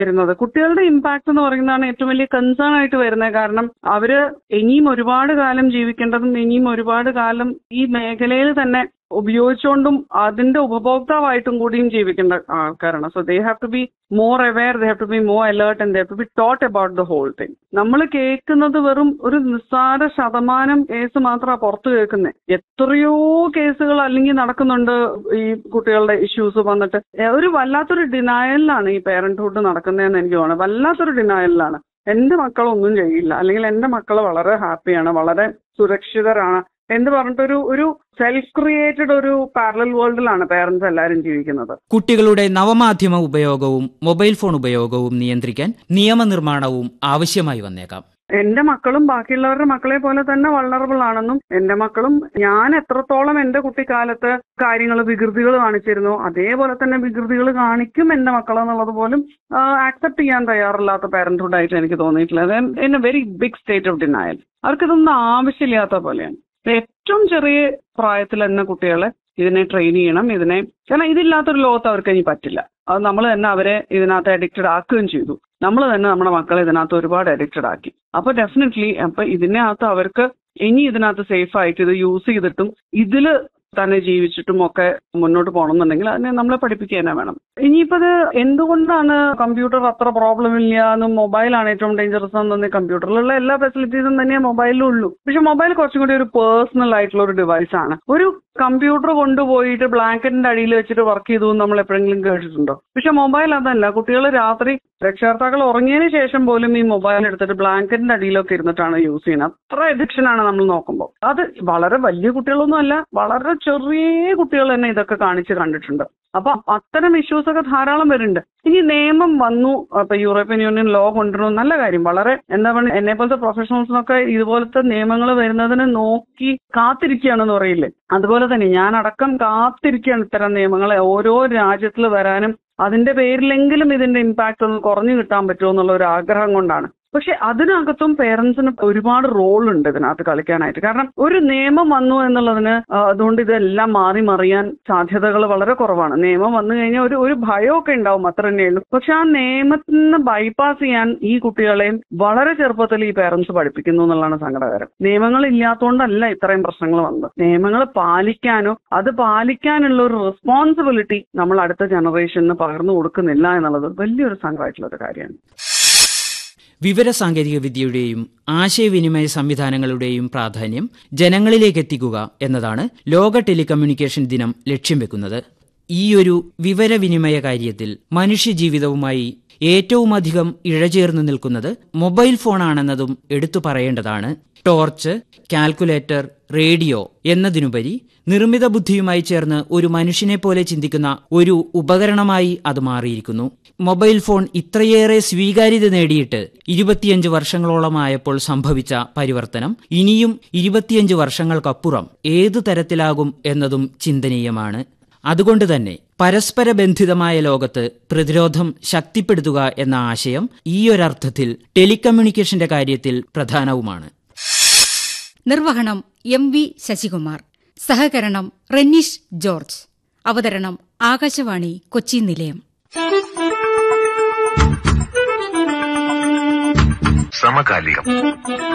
വരുന്നത് കുട്ടികളുടെ ഇമ്പാക്ട് എന്ന് പറയുന്നതാണ് ഏറ്റവും വലിയ കൺസേൺ ആയിട്ട് വരുന്നത് കാരണം അവര് ഇനിയും ഒരുപാട് കാലം ജീവിക്കേണ്ടതും ഇനിയും ഒരുപാട് കാലം ഈ മേഖലയിൽ തന്നെ ഉപയോഗിച്ചുകൊണ്ടും അതിന്റെ ഉപഭോക്താവായിട്ടും കൂടിയും ജീവിക്കേണ്ട ആൾക്കാരാണ് so they have to be more aware they have to be more alert and they have to be taught about the whole thing നമ്മൾ കേൾക്കുന്നത് വെറും ഒരു നിസ്സാര ശതമാനം കേസ് മാത്രമാണ് പുറത്ത് കേൾക്കുന്നത് എത്രയോ കേസുകൾ അല്ലെങ്കിൽ നടക്കുന്നുണ്ട് ഈ കുട്ടികളുടെ ഇഷ്യൂസ് വന്നിട്ട് ഒരു വല്ലാത്തൊരു ഡിനായലിലാണ് ഈ പേരന്റ്ഹുഡ് നടക്കുന്നതെന്ന് എനിക്ക് തോന്നുന്നത് വല്ലാത്തൊരു ഡിനായലിലാണ് എന്റെ മക്കളൊന്നും ചെയ്യില്ല അല്ലെങ്കിൽ എന്റെ മക്കൾ വളരെ ഹാപ്പിയാണ് വളരെ സുരക്ഷിതരാണ് എന്ന് പറഞ്ഞിട്ടൊരു ഒരു സെൽഫ് ക്രിയേറ്റഡ് ഒരു പാരലൽ വേൾഡിലാണ് പേരൻസ് എല്ലാവരും ജീവിക്കുന്നത് കുട്ടികളുടെ നവമാധ്യമ ഉപയോഗവും മൊബൈൽ ഫോൺ ഉപയോഗവും നിയന്ത്രിക്കാൻ നിയമനിർമ്മാണവും ആവശ്യമായി വന്നേക്കാം എന്റെ മക്കളും ബാക്കിയുള്ളവരുടെ മക്കളെ പോലെ തന്നെ വൾണറബിൾ ആണെന്നും എന്റെ മക്കളും ഞാൻ എത്രത്തോളം എന്റെ കുട്ടിക്കാലത്ത് കാര്യങ്ങൾ വികൃതികൾ കാണിച്ചിരുന്നു അതേപോലെ തന്നെ വികൃതികൾ കാണിക്കും എന്റെ മക്കൾ എന്നുള്ളത് പോലും ആക്സെപ്റ്റ് ചെയ്യാൻ തയ്യാറില്ലാത്ത പാരന്റ്ഹുഡ് ആയിട്ട് എനിക്ക് തോന്നിയിട്ടില്ല in a very big state of denial അവർക്കിതൊന്നും ആവശ്യമില്ലാത്ത പോലെയാണ് ഏറ്റവും ചെറിയ പ്രായത്തിൽ തന്നെ കുട്ടികളെ ഇതിനെ ട്രെയിൻ ചെയ്യണം ഇതിനെ കാരണം ഇതില്ലാത്തൊരു ലോകത്ത് അവർക്ക് ഇനി പറ്റില്ല അത് നമ്മൾ തന്നെ അവരെ ഇതിനകത്ത് അഡിക്റ്റഡ് ആക്കുകയും ചെയ്തു നമ്മൾ തന്നെ നമ്മുടെ മക്കളെ ഇതിനകത്ത് ഒരുപാട് അഡിക്റ്റഡ് ആക്കി അപ്പൊ ഡെഫിനറ്റ്ലി അപ്പൊ ഇതിനകത്ത് അവർക്ക് ഇനി ഇതിനകത്ത് സേഫ് ആയിട്ട് ഇത് യൂസ് ചെയ്തിട്ടും ഇതില് തന്നെ ജീവിച്ചിട്ടും ഒക്കെ മുന്നോട്ട് പോകണമെന്നുണ്ടെങ്കിൽ അതിനെ നമ്മളെ പഠിപ്പിക്കുക തന്നെ വേണം ഇനിയിപ്പോ ഇത് എന്തുകൊണ്ടാണ് കമ്പ്യൂട്ടർ അത്ര പ്രോബ്ലം ഇല്ല എന്നും മൊബൈലാണ് ഏറ്റവും ഡേഞ്ചറസ് എന്ന് കമ്പ്യൂട്ടറിലുള്ള എല്ലാ ഫെസിലിറ്റീസും തന്നെ മൊബൈലിലും ഉള്ളൂ പക്ഷെ മൊബൈൽ കുറച്ചും കൂടി ഒരു പേഴ്സണൽ ആയിട്ടുള്ള ഒരു ഡിവൈസ് ആണ് ഒരു കമ്പ്യൂട്ടർ കൊണ്ടുപോയിട്ട് ബ്ലാങ്കറ്റിന്റെ അടിയിൽ വെച്ചിട്ട് വർക്ക് ചെയ്തു എന്ന് നമ്മൾ എപ്പോഴെങ്കിലും കേട്ടിട്ടുണ്ടോ പക്ഷെ മൊബൈൽ അതല്ല കുട്ടികൾ രാത്രി രക്ഷകർത്താക്കൾ ഉറങ്ങിയതിന് ശേഷം പോലും ഈ മൊബൈൽ എടുത്തിട്ട് ബ്ലാങ്കറ്റിന്റെ അടിയിലൊക്കെ ഇരുന്നിട്ടാണ് യൂസ് ചെയ്യുന്നത് അത്ര എഡിക്ഷൻ ആണ് നമ്മൾ നോക്കുമ്പോൾ അത് വളരെ വലിയ കുട്ടികളൊന്നും അല്ല വളരെ ചെറിയ കുട്ടികൾ തന്നെ ഇതൊക്കെ കാണിച്ച് കണ്ടിട്ടുണ്ട് അപ്പൊ അത്തരം ഇഷ്യൂസ് ഒക്കെ ധാരാളം വരുന്നുണ്ട് ഇനി നിയമം വന്നു ഇപ്പൊ യൂറോപ്യൻ യൂണിയൻ ലോ കൊണ്ടുവരുന്നു നല്ല കാര്യം വളരെ എന്താ പറയുക എന്നെ പോലത്തെ പ്രൊഫഷണൽസിനൊക്കെ ഇതുപോലത്തെ നിയമങ്ങൾ വരുന്നതിന് നോക്കി കാത്തിരിക്കുകയാണെന്ന് പറയില്ലേ അതുപോലെ തന്നെ ഞാൻ അടക്കം കാത്തിരിക്കുകയാണ് ഇത്തരം നിയമങ്ങൾ ഓരോ രാജ്യത്തിൽ വരാനും അതിന്റെ പേരിലെങ്കിലും ഇതിന്റെ ഇമ്പാക്ട് ഒന്ന് കുറഞ്ഞു കിട്ടാൻ പറ്റുമോ എന്നുള്ള ഒരു ആഗ്രഹം കൊണ്ടാണ് പക്ഷെ അതിനകത്തും പേരൻസിന് ഒരുപാട് റോൾ ഉണ്ട് ഇതിനകത്ത് കളിക്കാനായിട്ട് കാരണം ഒരു നിയമം വന്നു എന്നുള്ളതിന് അതുകൊണ്ട് ഇതെല്ലാം മാറി മറിയാൻ സാധ്യതകൾ വളരെ കുറവാണ് നിയമം വന്നു കഴിഞ്ഞാൽ ഒരു ഒരു ഭയമൊക്കെ ഉണ്ടാവും അത്ര തന്നെയുള്ളൂ പക്ഷെ ആ നിയമത്തിൽ നിന്ന് ബൈപ്പാസ് ചെയ്യാൻ ഈ കുട്ടികളെയും വളരെ ചെറുപ്പത്തിൽ ഈ പേരൻസ് പഠിപ്പിക്കുന്നു എന്നുള്ളതാണ് സങ്കടകരം നിയമങ്ങൾ ഇല്ലാത്തതുകൊണ്ടല്ല ഇത്രയും പ്രശ്നങ്ങൾ വന്നത് നിയമങ്ങൾ പാലിക്കാനോ അത് പാലിക്കാനുള്ള ഒരു റെസ്പോൺസിബിലിറ്റി നമ്മൾ അടുത്ത ജനറേഷന് പകർന്നു കൊടുക്കുന്നില്ല എന്നുള്ളത് വലിയൊരു സങ്കടമായിട്ടുള്ള ഒരു കാര്യമാണ് വിവരസാങ്കേതിക വിദ്യയുടെയും ആശയവിനിമയ സംവിധാനങ്ങളുടെയും പ്രാധാന്യം ജനങ്ങളിലേക്ക് എത്തിക്കുക എന്നതാണ് ലോക ടെലികമ്മ്യൂണിക്കേഷൻ ദിനം ലക്ഷ്യം വെക്കുന്നത് ഈയൊരു വിവരവിനിമയ കാര്യത്തിൽ മനുഷ്യജീവിതവുമായി ഏറ്റവുമധികം ഇഴചേർന്നു നിൽക്കുന്നത് മൊബൈൽ ഫോണാണെന്നതും എടുത്തു പറയേണ്ടതാണ് ടോർച്ച് കാൽക്കുലേറ്റർ റേഡിയോ എന്നതിനുപരി നിർമ്മിത ബുദ്ധിയുമായി ചേർന്ന് ഒരു മനുഷ്യനെ പോലെ ചിന്തിക്കുന്ന ഒരു ഉപകരണമായി അത് മാറിയിരിക്കുന്നു മൊബൈൽ ഫോൺ ഇത്രയേറെ സ്വീകാര്യത നേടിയിട്ട് ഇരുപത്തിയഞ്ച് വർഷങ്ങളോളമായപ്പോൾ സംഭവിച്ച പരിവർത്തനം ഇനിയും ഇരുപത്തിയഞ്ച് വർഷങ്ങൾക്കപ്പുറം ഏതു തരത്തിലാകും എന്നതും ചിന്തനീയമാണ് അതുകൊണ്ട് തന്നെ പരസ്പര ബന്ധിതമായ ലോകത്ത് പ്രതിരോധം ശക്തിപ്പെടുത്തുക എന്ന ആശയം ഈയൊരർത്ഥത്തിൽ ടെലികമ്മ്യൂണിക്കേഷന്റെ കാര്യത്തിൽ പ്രധാനവുമാണ് നിർവഹണം എം വി ശശികുമാർ സഹകരണം റെന്നീഷ് ജോർജ് അവതരണം ആകാശവാണി കൊച്ചി നിലയം സമകാലികം